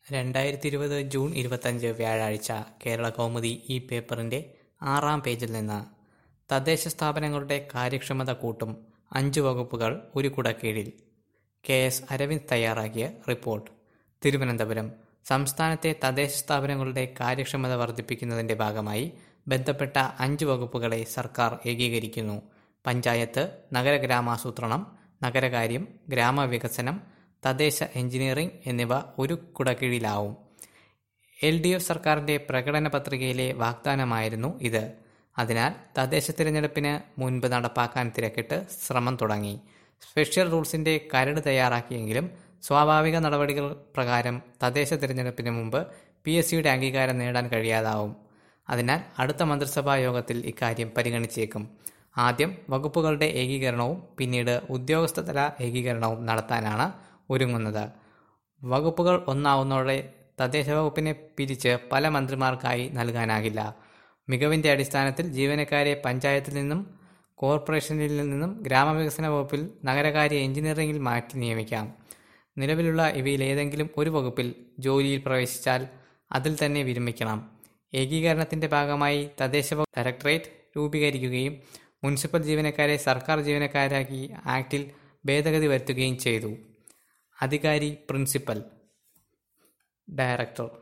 രണ്ടായിരത്തി ഇരുപത് ജൂൺ ഇരുപത്തഞ്ച് വ്യാഴാഴ്ച കേരള കൗമുദി ഈ പേപ്പറിന്റെ ആറാം പേജിൽ നിന്ന് തദ്ദേശ സ്ഥാപനങ്ങളുടെ കാര്യക്ഷമത കൂട്ടും അഞ്ച് വകുപ്പുകൾ ഒരു കുടക്കീഴിൽ കെ എസ് അരവിന്ദ് തയ്യാറാക്കിയ റിപ്പോർട്ട് തിരുവനന്തപുരം സംസ്ഥാനത്തെ തദ്ദേശ സ്ഥാപനങ്ങളുടെ കാര്യക്ഷമത വർദ്ധിപ്പിക്കുന്നതിന്റെ ഭാഗമായി ബന്ധപ്പെട്ട അഞ്ച് വകുപ്പുകളെ സർക്കാർ ഏകീകരിക്കുന്നു പഞ്ചായത്ത് നഗരഗ്രാമാസൂത്രണം നഗരകാര്യം ഗ്രാമവികസനം തദ്ദേശ എഞ്ചിനീയറിംഗ് എന്നിവ ഒരു കുടക്കീഴിലാവും എൽ ഡി എഫ് സർക്കാരിന്റെ പ്രകടന പത്രികയിലെ വാഗ്ദാനമായിരുന്നു ഇത് അതിനാൽ തദ്ദേശ തിരഞ്ഞെടുപ്പിന് മുൻപ് നടപ്പാക്കാൻ തിരക്കിട്ട് ശ്രമം തുടങ്ങി സ്പെഷ്യൽ റൂൾസിന്റെ കരട് തയ്യാറാക്കിയെങ്കിലും സ്വാഭാവിക നടപടികൾ പ്രകാരം തദ്ദേശ തിരഞ്ഞെടുപ്പിന് മുമ്പ് പി എസ് സിയുടെ അംഗീകാരം നേടാൻ കഴിയാതാവും അതിനാൽ അടുത്ത മന്ത്രിസഭാ യോഗത്തിൽ ഇക്കാര്യം പരിഗണിച്ചേക്കും ആദ്യം വകുപ്പുകളുടെ ഏകീകരണവും പിന്നീട് ഉദ്യോഗസ്ഥതല ഏകീകരണവും നടത്താനാണ് ഒരുങ്ങുന്നത് വകുപ്പുകൾ ഒന്നാവുന്നതോടെ തദ്ദേശ വകുപ്പിനെ പിരിച്ച് പല മന്ത്രിമാർക്കായി നൽകാനാകില്ല മികവിന്റെ അടിസ്ഥാനത്തിൽ ജീവനക്കാരെ പഞ്ചായത്തിൽ നിന്നും കോർപ്പറേഷനിൽ നിന്നും ഗ്രാമവികസന വകുപ്പിൽ നഗരകാര്യ എഞ്ചിനീയറിംഗിൽ മാറ്റി നിയമിക്കാം നിലവിലുള്ള ഇവയിൽ ഏതെങ്കിലും ഒരു വകുപ്പിൽ ജോലിയിൽ പ്രവേശിച്ചാൽ അതിൽ തന്നെ വിരമിക്കണം ഏകീകരണത്തിന്റെ ഭാഗമായി തദ്ദേശ വകുപ്പ് ഡയറക്ടറേറ്റ് രൂപീകരിക്കുകയും മുനിസിപ്പൽ ജീവനക്കാരെ സർക്കാർ ജീവനക്കാരാക്കി ആക്ടിൽ ഭേദഗതി വരുത്തുകയും ചെയ്തു അധികാരി പ്രിൻസിപ്പൽ ഡയറക്ടർ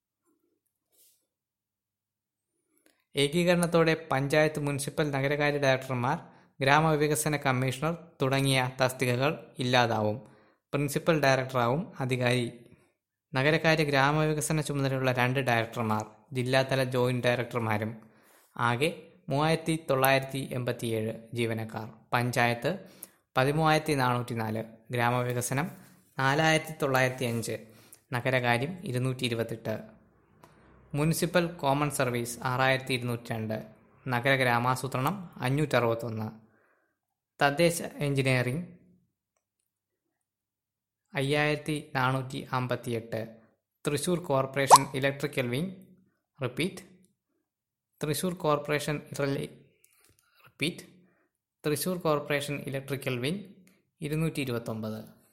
ഏകീകരണത്തോടെ പഞ്ചായത്ത് മുനിസിപ്പൽ നഗരകാര്യ ഡയറക്ടർമാർ ഗ്രാമവികസന കമ്മീഷണർ തുടങ്ങിയ തസ്തികകൾ ഇല്ലാതാവും പ്രിൻസിപ്പൽ ഡയറക്ടറാവും അധികാരി നഗരകാര്യ ഗ്രാമവികസന ചുമതലയുള്ള രണ്ട് ഡയറക്ടർമാർ ജില്ലാതല ജോയിന്റ് ഡയറക്ടർമാരും ആകെ മൂവായിരത്തി തൊള്ളായിരത്തി എൺപത്തിയേഴ് ജീവനക്കാർ പഞ്ചായത്ത് പതിമൂവായിരത്തി നാനൂറ്റി നാല് ഗ്രാമവികസനം നാലായിരത്തി തൊള്ളായിരത്തി അഞ്ച് നഗരകാര്യം ഇരുന്നൂറ്റി ഇരുപത്തെട്ട് മുനിസിപ്പൽ കോമൺ സർവീസ് ആറായിരത്തി ഇരുന്നൂറ്റി രണ്ട് നഗര ഗ്രാമാസൂത്രണം അഞ്ഞൂറ്റി അറുപത്തൊന്ന് തദ്ദേശ എഞ്ചിനീയറിംഗ് അയ്യായിരത്തി നാനൂറ്റി അമ്പത്തിയെട്ട് Thrissur corporation electrical wing repeat Thrissur corporation repeat Thrissur corporation electrical wing ഇരുന്നൂറ്റി ഇരുപത്തൊമ്പത്